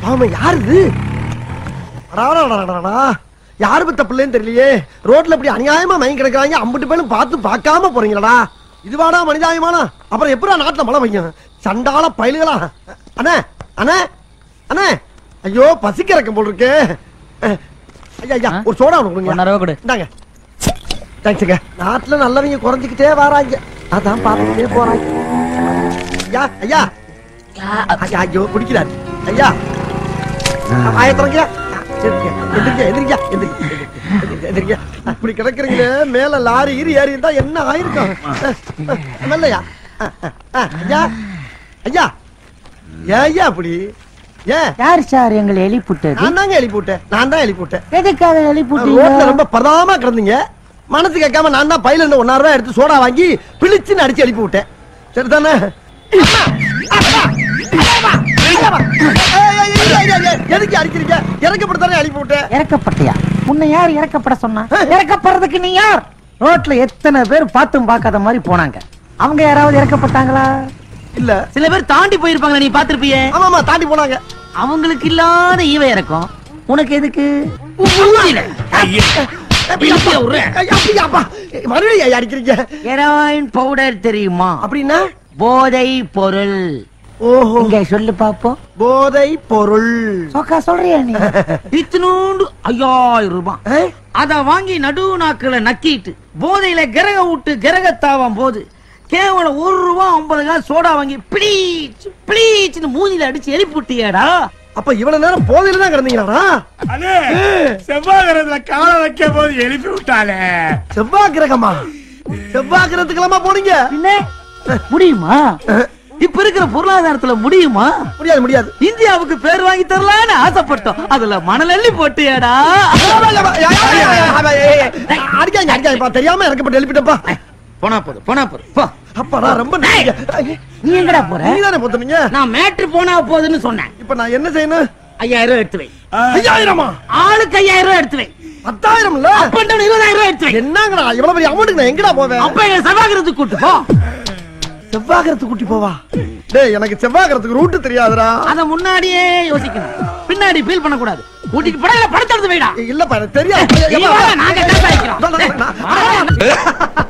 ஆமா யாரு இது அடாடாடாடாடா. யாரு பத்த பிள்ளைன்னு தெரியலையே ரோட்ல இப்படி அநியாயமா மயங்கி கிடக்குறாங்க அம்பிட்டு பேரும் பார்த்து பார்க்காம போறீங்களடா இதுவாடா மனிதாயமானா அப்புறம் எப்படா நாட்டுல மழை பெய்யும் சண்டால பயலுகளா அண்ணே அண்ணே அண்ணே ஐயோ பசிக்கிறக்கம் போல் இருக்கு அஹ், ஐயா ஐயா ஒரு சோடா ஒன்று கொடுங்க ஒன்னரை ரூபா கொடு இந்தாங்க தேங்க்ஸுங்க நாட்டுல நல்லவங்க குறைஞ்சிக்கிட்டே வராங்க அதான் பார்த்துக்கிட்டே போறாங்க ஐயா ஐயா ஐயா ஐயோ குடிக்கிறாரு ஐயா ஆயத்திரங்க எந்திரிக்க எந்திரிக்க எந்திரிக்க எந்திரிக்க அப்படி கிடக்குறீங்களே மேல லாரி ஈரி ஏறி இருந்தா என்ன ஆயிருக்கும் மெல்லையா ஐயா ஐயா ஏன் ஐயா அப்படி ஏன் யார் சார் எங்களை எழுப்பிட்டது நான் தாங்க எழுப்பி விட்டேன் நான் தான் எழுப்பி விட்டேன் எதுக்காக ரோட்ல எழுப்பிட்டீங்க ரொம்ப பரதாம கிடந்தீங்க மனசு கேட்காம நான் தான் பையில இருந்து ஒன்னாயிரம் ரூபாய் எடுத்து சோடா வாங்கி பிழிச்சுன்னு அடிச்சு எழுப்பி விட்டேன் சரிதானே அம்மா! அம்மா! அம்மா! ஏய், ஏய், ஏய், ஏய், ஏய், ஏய், எதுக்கு அடிக்கிறீங்க இறக்கப்பட்டு எழுப்பி விட்டேன் இறக்கப்பட்டியா உன்னை யார் இறக்கப்பட சொன்னா இறக்கப்படுறதுக்கு நீ யார் ரோட்ல எத்தனை பேர் பார்த்தும் பார்க்காத மாதிரி போனாங்க அவங்க யாராவது இறக்கப்பட்டாங்களா இல்ல சில பேர் தாண்டி போயிருப்பாங்களே நீ பாத்திருப்பியே ஆமா ஆமா தாண்டி போனாங்க அவங்களுக்கு இல்லாத ஈவை இறக்கும் உனக்கு எதுக்கு இழுப்பியா விடுறேன். ஏய், அப்படியா, அப்பா? மறுபடியும் ஏன் அடிக்கிறீங்க ஹெராயின் பவுடர் தெரியுமா அப்படின்னா போதை பொருள் ஓஹோ இங்க சொல்லு பாப்போம் போதை பொருள் சோக்கா சொல்றியா நீ இத்தினூண்டு ஐயாயிரம் ரூபாய் ஏ? அத வாங்கி நடு நாக்குல நக்கிட்டு போதையில கிரக விட்டு கிரகத்தாவாம் போது கேவலம் ஒரு ரூபா ஐம்பது காசு சோடா வாங்கி பிளீச் பிளீச்னு மூஞ்சில அடிச்சு எழுப்பி விட்டியேடா அப்ப இவ்வளவு நேரம் போதையில தான் கிடந்தீங்களாடா அண்ணே செவ்வாய்க்கிரத்துல காலை வைக்கும் போது எழுப்பி விட்டாளே செவ்வாய் கிரகமா செவ்வாய் கிரகத்துக்கெல்லாமா போனீங்க பின்ன முடியுமா இப்ப இருக்கிற பொருளாதாரத்துல முடியுமா முடியாது முடியாது இந்தியாவுக்கு பேர் வாங்கி தரலான்னு ஆசைப்பட்டோம் அதுல மணல் அள்ளி போட்டியாடா அடிக்காங்க அடிக்காங்கப்பா தெரியாம இறக்கப்பட்டு எழுப்பிட்டப்பா போனா போது போனா போது போ அப்பாடா ரொம்ப நன்றிங்க. நீ எங்கடா போற நீதானே போத்துனீங்க நான் மேட்ரு போனா போதுன்னு சொன்னேன் இப்ப நான் என்ன செய்யணும் ஐயாயிரம் ரூபாய் எடுத்து வை ஐயாயிரமா ஆளுக்கு ஐயாயிரம் ரூபாய் எடுத்து வை பத்தாயிரம் இல்ல அப்ப down இருபதாயிரம் ரூபாய் எடுத்து வை என்னங்கடா இவ்வளவு பெரிய அமௌண்ட்டுக்கு நான் எங்கடா போவேன் அப்ப என் சபாகிரத்துக்கு கூட்டு போ செவ்வாகரத்துக்கு கூட்டி போவா டேய் எனக்கு செவ்வாகரத்துக்கு ரூட் தெரியாதுடா அத முன்னாடியே யோசிக்கணும் பின்னாடி ஃபீல் பண்ண கூடாது கூட்டிட்டு படல படத்தை எடுத்து வைடா இல்லப்பா எனக்கு தெரியாது நீ வா, நாங்க டாஸ் ஆயிக்கிறோம். நான்- நான்- நான்-